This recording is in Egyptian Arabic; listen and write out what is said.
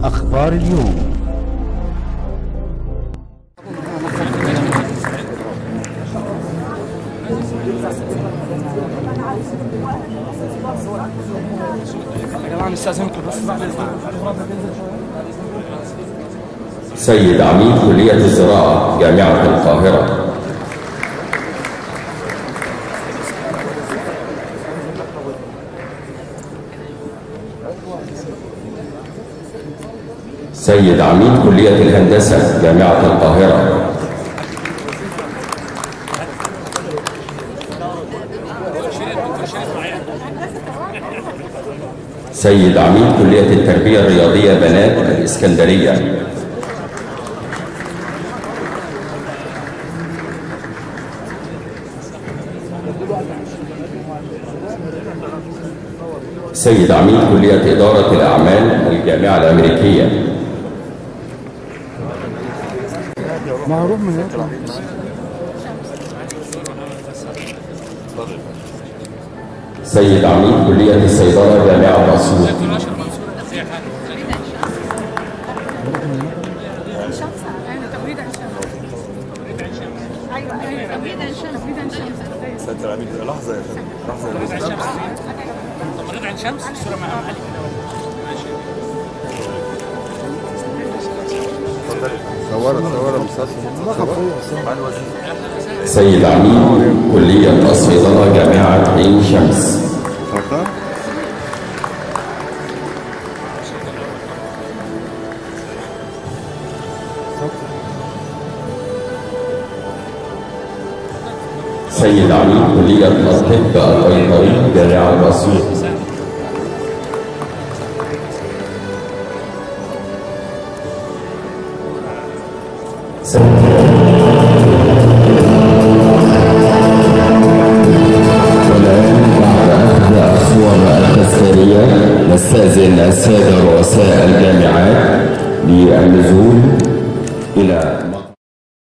أخبار اليوم يا جماعه نستاذنكم بس بعد سيد عميد كلية الزراعة جامعة القاهرة سيد عميد كلية الهندسة جامعة القاهرة سيد عميد كلية التربية الرياضية بنات الإسكندرية سيد عميد كلية إدارة الأعمال الجامعة الأمريكية معروف من يطلع سيد عميد كلية الصيدلة جامعة أسيوط شمس ايوه تبريد عن شمس ايوه ايوه تبريد عن شمس تبريد عن شمس سيادة العميد لحظة يا فندم لحظة يا فندم تمريض عين شمس الصوره مع علي صورت صورت مسلسل مع الوزير سيد عميد كلية الصيدلة جامعة عين شمس اتفضل سيد عميد كلية الطب البيطري جامعة أسيوط والآن بعد أخذ الصور التذكارية نستأذن السادة رؤساء الجامعات للنزول إلى